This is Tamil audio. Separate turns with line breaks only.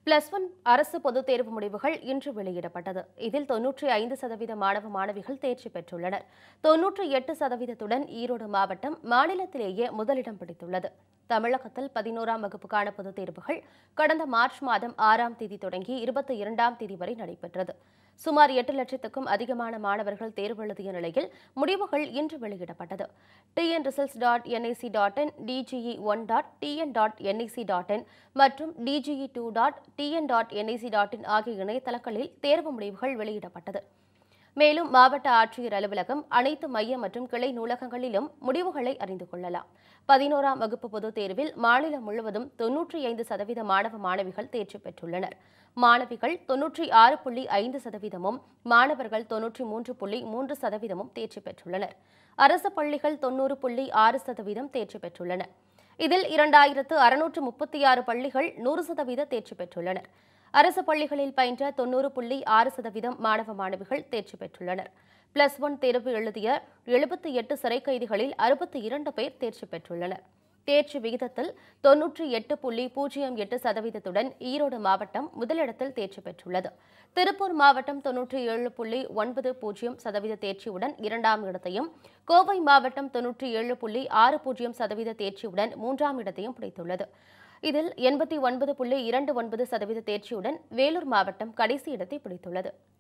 பிளஸ் ஒன் அரசு பொதுத் தேர்வு முடிவுகள் இன்று வெளியிடப்பட்டது இதில் தொன்னூற்றி ஐந்து சதவீத மாணவ மாணவிகள் தேர்ச்சி பெற்றுள்ளனர் தொன்னூற்றி எட்டு சதவீதத்துடன் ஈரோடு மாவட்டம் மாநிலத்திலேயே முதலிடம் பிடித்துள்ளது தமிழகத்தில் பதினோராம் வகுப்புக்கான பொதுத் தேர்வுகள் கடந்த மார்ச் மாதம் ஆறாம் தேதி தொடங்கி இருபத்தி இரண்டாம் தேதி வரை நடைபெற்றது சுமார் எட்டு லட்சத்துக்கும் அதிகமான மாணவர்கள் தேர்வு எழுதிய நிலையில் முடிவுகள் இன்று வெளியிடப்பட்டது TN results dot NIC dot in DGE one dot TN dot NIC dot in மற்றும் DGE two dot TN dot NIC dot in ஆகிய இணையதளங்களில் தேர்வு முடிவுகள் வெளியிடப்பட்டது மேலும் மாவட்ட ஆட்சியர் அலுவலகம் அனைத்து மைய மற்றும் கிளை நூலகங்களிலும் முடிவுகளை அறிந்து கொள்ளலாம் பதினோராம் வகுப்பு பொதுத் தேர்வில் மாநிலம் முழுவதும் தொன்னூற்றி ஐந்து சதவீத மாணவ மாணவிகள் தேர்ச்சி பெற்றுள்ளனர் மாணவிகள் தொன்னூற்றி ஆறு புள்ளி ஐந்து சதவீதமும் மாணவர்கள் தொன்னூற்றி மூன்று புள்ளி மூன்று சதவீதமும் தேர்ச்சி பெற்றுள்ளனர் அரசு பள்ளிகள் தொன்னூறு புள்ளி ஆறு சதவீதம் தேர்ச்சி பெற்றுள்ளன இதில் இரண்டாயிரத்து அறுநூற்று முப்பத்தி ஆறு பள்ளிகள் நூறு சதவீத தேர்ச்சி பெற்றுள்ளனர் அரசு பள்ளிகளில் பயின்ற தொன்னூறு புள்ளி ஆறு சதவீதம் மாணவ மாணவிகள் தேர்ச்சி பெற்றுள்ளனர் பிளஸ் ஒன் தேர்வு எழுதிய எழுபத்தி எட்டு சிறை கைதிகளில் அறுபத்தி இரண்டு பேர் தேர்ச்சி பெற்றுள்ளனர் தேர்ச்சி விகிதத்தில் தொன்னூற்றி எட்டு புள்ளி பூஜ்ஜியம் எட்டு சதவீதத்துடன் ஈரோடு மாவட்டம் முதலிடத்தில் தேர்ச்சி பெற்றுள்ளது திருப்பூர் மாவட்டம் தொன்னூற்றி ஏழு புள்ளி ஒன்பது பூஜ்ஜியம் சதவீத தேர்ச்சியுடன் இரண்டாம் இடத்தையும் கோவை மாவட்டம் தொன்னூற்றி ஏழு புள்ளி ஆறு பூஜ்ஜியம் சதவீத தேர்ச்சியுடன் மூன்றாம் இடத்தையும் பிடித்துள்ளது இதில் எண்பத்தி ஒன்பது புள்ளி இரண்டு ஒன்பது சதவீத தேர்ச்சியுடன் வேலூர் மாவட்டம் கடைசி இடத்தை பிடித்துள்ளது